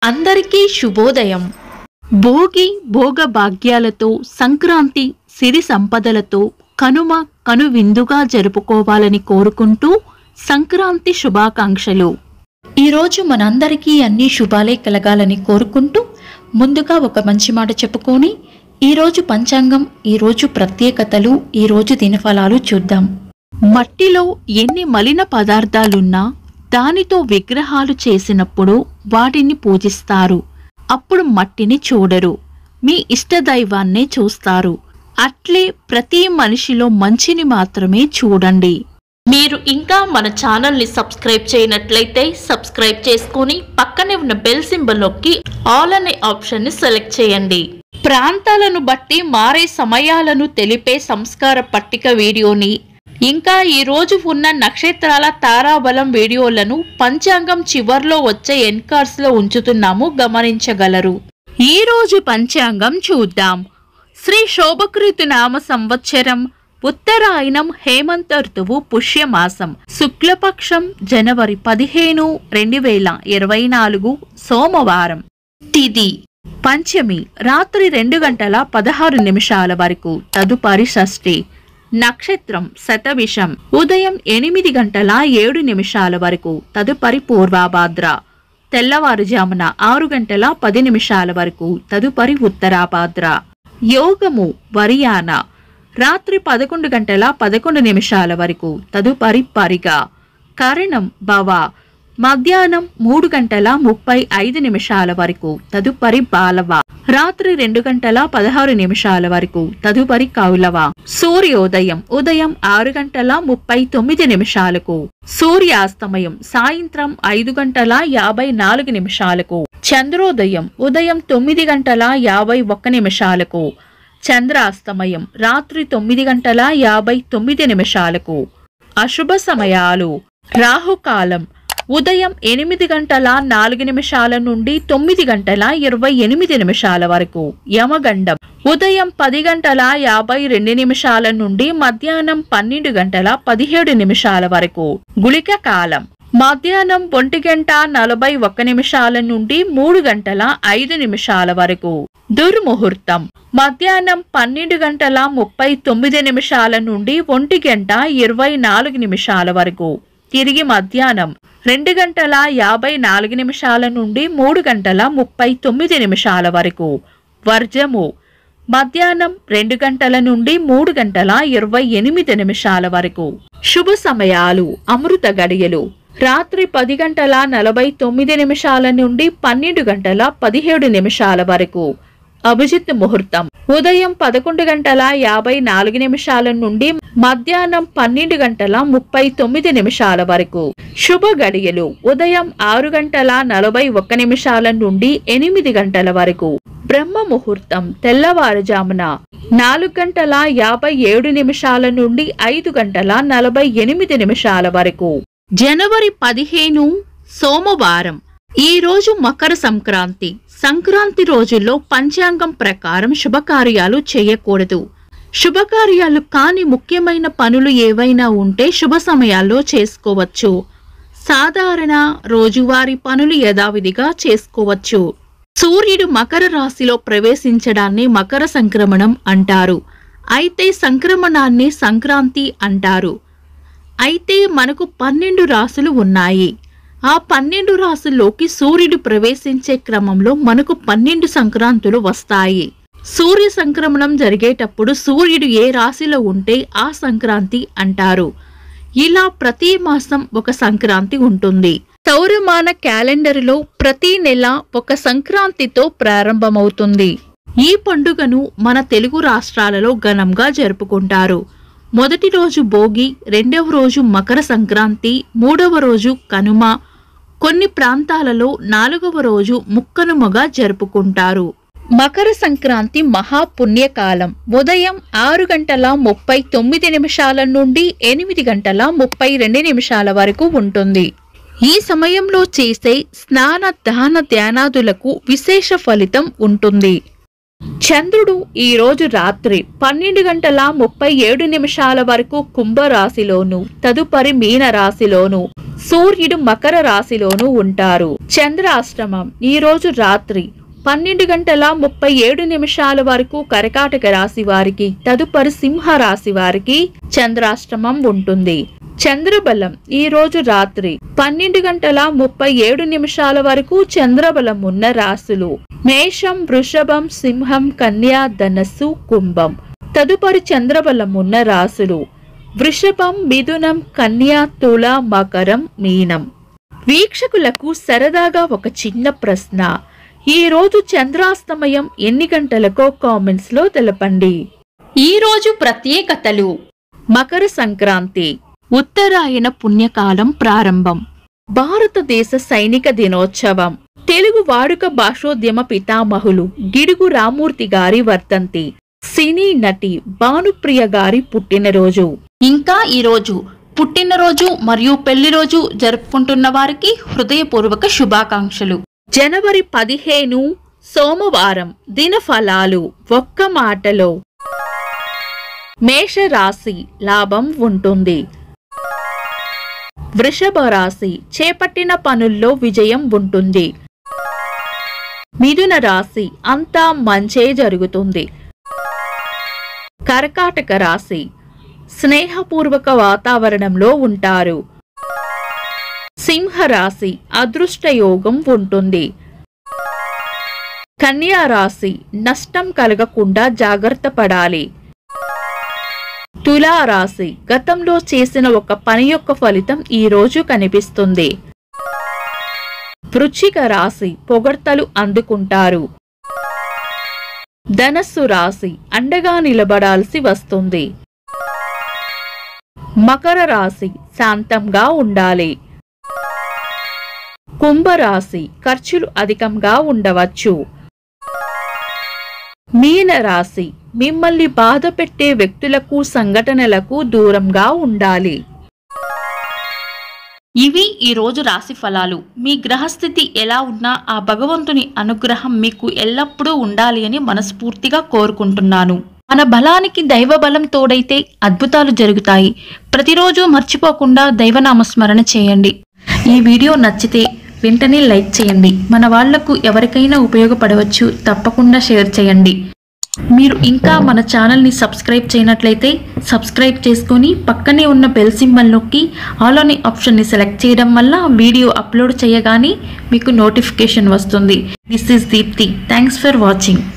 అందరికీ శుభోదయం భోగి భోగ భాగ్యాలతో సంక్రాంతి సిరి సంపదలతో కనుమ కనువిందుగా జరుపుకోవాలని కోరుకుంటూ సంక్రాంతి శుభాకాంక్షలు ఈరోజు మనందరికీ అన్ని శుభాలే కలగాలని కోరుకుంటూ ముందుగా ఒక మంచి మాట చెప్పుకొని ఈరోజు పంచాంగం ఈరోజు ప్రత్యేకతలు ఈరోజు దినఫలాలు చూద్దాం మట్టిలో ఎన్ని మలిన పదార్థాలున్నా దానితో విగ్రహాలు చేసినప్పుడు వాటిని పూజిస్తారు అప్పుడు మట్టిని చూడరు మీ ఇష్టదైవాన్నే చూస్తారు అట్లే ప్రతి మనిషిలో మంచిని మాత్రమే చూడండి మీరు ఇంకా మన ఛానల్ని సబ్స్క్రైబ్ చేయనట్లయితే సబ్స్క్రైబ్ చేసుకొని పక్కనే ఉన్న బెల్ సింబల్ నొక్కి ఆల్ అనే ఆప్షన్ని సెలెక్ట్ చేయండి ప్రాంతాలను బట్టి మారే సమయాలను తెలిపే సంస్కార పట్టిక వీడియోని ఇంకా ఈ రోజు ఉన్న నక్షత్రాల తారాబలం వీడియోలను పంచాంగం చివర్లో వచ్చే ఎన్కార్స్ లో ఉంచుతున్నాము గమనించగలరు ఈ రోజు పంచాంగం చూద్దాం శ్రీ శోభకృతు నామ సంవత్సరం ఉత్తరాయణం హేమంత ఋతువు పుష్యమాసం శుక్లపక్షం జనవరి పదిహేను రెండు వేల ఇరవై నాలుగు సోమవారం తిది పంచమి రాత్రి రెండు గంటల పదహారు నిమిషాల వరకు తదుపరి షష్ఠి నక్షత్రం శతవిషం ఉదయం ఎనిమిది గంటల ఏడు నిమిషాల వరకు తదుపరి పూర్వాభాద్ర తెల్లవారుజామున ఆరు గంటల పది నిమిషాల వరకు తదుపరి ఉత్తరాభాద్ర యోగము వరియాన రాత్రి పదకొండు గంటల పదకొండు నిమిషాల వరకు తదుపరి పరిగా కరణం భవ మధ్యాహ్నం మూడు గంటల ముప్పై ఐదు నిమిషాల వరకు తదుపరి బాలవ రాత్రి రెండు గంటల పదహారు నిమిషాల వరకు తదుపరి కౌలవ సూర్యోదయం ఉదయం ఆరు గంటల ముప్పై తొమ్మిది నిమిషాలకు సూర్యాస్తమయం సాయంత్రం ఐదు గంటల యాభై నాలుగు నిమిషాలకు చంద్రోదయం ఉదయం తొమ్మిది గంటల యాభై ఒక్క నిమిషాలకు చంద్రాస్తమయం రాత్రి తొమ్మిది గంటల యాభై తొమ్మిది నిమిషాలకు అశుభ సమయాలు రాహుకాలం ఉదయం ఎనిమిది గంటల నాలుగు నిమిషాల నుండి తొమ్మిది గంటల ఇరవై ఎనిమిది నిమిషాల వరకు యమగండం ఉదయం పది గంటల యాభై రెండు నిమిషాల నుండి మధ్యాహ్నం పన్నెండు గంటల పదిహేడు నిమిషాల వరకు గుళిక కాలం మధ్యాహ్నం ఒంటి గంట నలభై ఒక్క నిమిషాల నుండి మూడు గంటల ఐదు నిమిషాల వరకు దుర్ముహూర్తం మధ్యాహ్నం పన్నెండు గంటల ముప్పై తొమ్మిది నిమిషాల నుండి ఒంటి గంట ఇరవై నాలుగు నిమిషాల వరకు తిరిగి మధ్యాహ్నం రెండు గంటల యాభై నాలుగు నిమిషాల నుండి మూడు గంటల ముప్పై తొమ్మిది నిమిషాల వరకు వర్జము మధ్యాహ్నం రెండు గంటల నుండి మూడు గంటల ఇరవై ఎనిమిది నిమిషాల వరకు శుభ సమయాలు అమృత గడియలు రాత్రి పది గంటల నలభై తొమ్మిది నిమిషాల నుండి పన్నెండు గంటల పదిహేడు నిమిషాల వరకు అభిజిత్ ముహూర్తం ఉదయం పదకొండు గంటల యాభై నాలుగు నిమిషాల నుండి మధ్యాహ్నం పన్నెండు గంటల ముప్పై తొమ్మిది నిమిషాల వరకు శుభ గడియలు ఉదయం ఆరు గంటల నలభై ఒక్క నిమిషాల నుండి ఎనిమిది గంటల వరకు బ్రహ్మ ముహూర్తం తెల్లవారుజామున నాలుగు గంటల యాభై ఏడు నిమిషాల నుండి ఐదు గంటల నలభై ఎనిమిది నిమిషాల వరకు జనవరి పదిహేను సోమవారం ఈ రోజు మకర సంక్రాంతి సంక్రాంతి రోజుల్లో పంచాంగం ప్రకారం శుభకార్యాలు చేయకూడదు శుభకార్యాలు కాని ముఖ్యమైన పనులు ఏవైనా ఉంటే శుభ సమయాల్లో చేసుకోవచ్చు సాధారణ రోజువారీ పనులు యథావిధిగా చేసుకోవచ్చు సూర్యుడు మకర రాశిలో ప్రవేశించడాన్ని మకర సంక్రమణం అంటారు అయితే సంక్రమణాన్ని సంక్రాంతి అంటారు అయితే మనకు పన్నెండు రాసులు ఉన్నాయి ఆ పన్నెండు రాసుల్లోకి సూర్యుడు ప్రవేశించే క్రమంలో మనకు పన్నెండు సంక్రాంతులు వస్తాయి సూర్య సంక్రమణం జరిగేటప్పుడు సూర్యుడు ఏ రాశిలో ఉంటే ఆ సంక్రాంతి అంటారు ఇలా ప్రతి మాసం ఒక సంక్రాంతి ఉంటుంది సౌరమాన క్యాలెండర్లో ప్రతి నెల ఒక సంక్రాంతితో ప్రారంభమవుతుంది ఈ పండుగను మన తెలుగు రాష్ట్రాలలో ఘనంగా జరుపుకుంటారు మొదటి రోజు భోగి రెండవ రోజు మకర సంక్రాంతి మూడవ రోజు కనుమ కొన్ని ప్రాంతాలలో నాలుగవ రోజు ముక్కనుమగా జరుపుకుంటారు మకర సంక్రాంతి మహాపుణ్యకాలం ఉదయం ఆరు గంటల ముప్పై తొమ్మిది నిమిషాల నుండి ఎనిమిది గంటల ముప్పై రెండు నిమిషాల వరకు ఉంటుంది ఈ సమయంలో చేసే స్నాన దాన ధ్యానాదులకు విశేష ఫలితం ఉంటుంది చంద్రుడు ఈ రోజు రాత్రి పన్నెండు గంటల ముప్పై ఏడు నిమిషాల వరకు కుంభరాశిలోను తదుపరి మీన రాశిలోను సూర్యుడు మకర రాశిలోను ఉంటారు చంద్రాష్టమం ఈ రోజు రాత్రి పన్నెండు గంటల ముప్పై ఏడు నిమిషాల వరకు కర్కాటక రాశి వారికి తదుపరి సింహ రాశి వారికి చంద్రాష్టమం ఉంటుంది చంద్రబలం ఈ రోజు రాత్రి పన్నెండు గంటల ముప్పై ఏడు నిమిషాల వరకు చంద్రబలం ఉన్న రాశులు మేషం వృషభం సింహం కన్యా ధనస్సు కుంభం తదుపరి చంద్రబలం ఉన్న రాశులు వృషభం మిథునం కన్యా తుల మకరం మీనం వీక్షకులకు సరదాగా ఒక చిన్న ప్రశ్న ఈ రోజు చంద్రాస్తమయం ఎన్ని గంటలకో కామెంట్స్ లో తెలపండి ఈ రోజు ప్రత్యేకతలు మకర సంక్రాంతి ఉత్తరాయణ పుణ్యకాలం ప్రారంభం భారతదేశ సైనిక దినోత్సవం తెలుగు వాడుక భాషోద్యమ పితామహులు గిడుగు రామూర్తి గారి వర్ధంతి సినీ నటి భానుప్రియ గారి పుట్టినరోజు ఇంకా ఈ రోజు పుట్టినరోజు మరియు పెళ్లి రోజు జరుపుకుంటున్న వారికి హృదయపూర్వక శుభాకాంక్షలు జనవరి పదిహేను సోమవారం దినఫలాలు ఒక్క మాటలో మేషరాశి లాభం ఉంటుంది వృషభ రాశి చేపట్టిన పనుల్లో విజయం ఉంటుంది మిథున రాశి అంతా మంచే జరుగుతుంది కర్కాటక రాశి స్నేహపూర్వక వాతావరణంలో ఉంటారు సింహరాశి అదృష్ట యోగం ఉంటుంది కన్యా రాశి నష్టం కలగకుండా జాగ్రత్త పడాలి తులా రాశి గతంలో చేసిన ఒక పని యొక్క ఫలితం ఈ రోజు కనిపిస్తుంది వృచ్చిక రాశి పొగడ్తలు అందుకుంటారు ధనస్సు రాశి అండగా నిలబడాల్సి వస్తుంది మకర రాశి శాంతంగా ఉండాలి కుంభరాశి ఖర్చులు అధికంగా ఉండవచ్చు మీన రాశి మిమ్మల్ని బాధ పెట్టే వ్యక్తులకు సంఘటనలకు దూరంగా ఉండాలి ఇవి ఈ రోజు రాశి ఫలాలు మీ గ్రహస్థితి ఎలా ఉన్నా ఆ భగవంతుని అనుగ్రహం మీకు ఎల్లప్పుడూ ఉండాలి అని మనస్ఫూర్తిగా కోరుకుంటున్నాను మన బలానికి దైవ బలం తోడైతే అద్భుతాలు జరుగుతాయి ప్రతిరోజు మర్చిపోకుండా దైవనామస్మరణ చేయండి ఈ వీడియో నచ్చితే వెంటనే లైక్ చేయండి మన వాళ్లకు ఎవరికైనా ఉపయోగపడవచ్చు తప్పకుండా షేర్ చేయండి మీరు ఇంకా మన ఛానల్ని సబ్స్క్రైబ్ చేయనట్లయితే సబ్స్క్రైబ్ చేసుకొని పక్కనే ఉన్న బెల్ సింబల్ నొక్కి ఆల్ అనే ఆప్షన్ని సెలెక్ట్ చేయడం వల్ల వీడియో అప్లోడ్ చేయగానే మీకు నోటిఫికేషన్ వస్తుంది this is Deepthi thanks for watching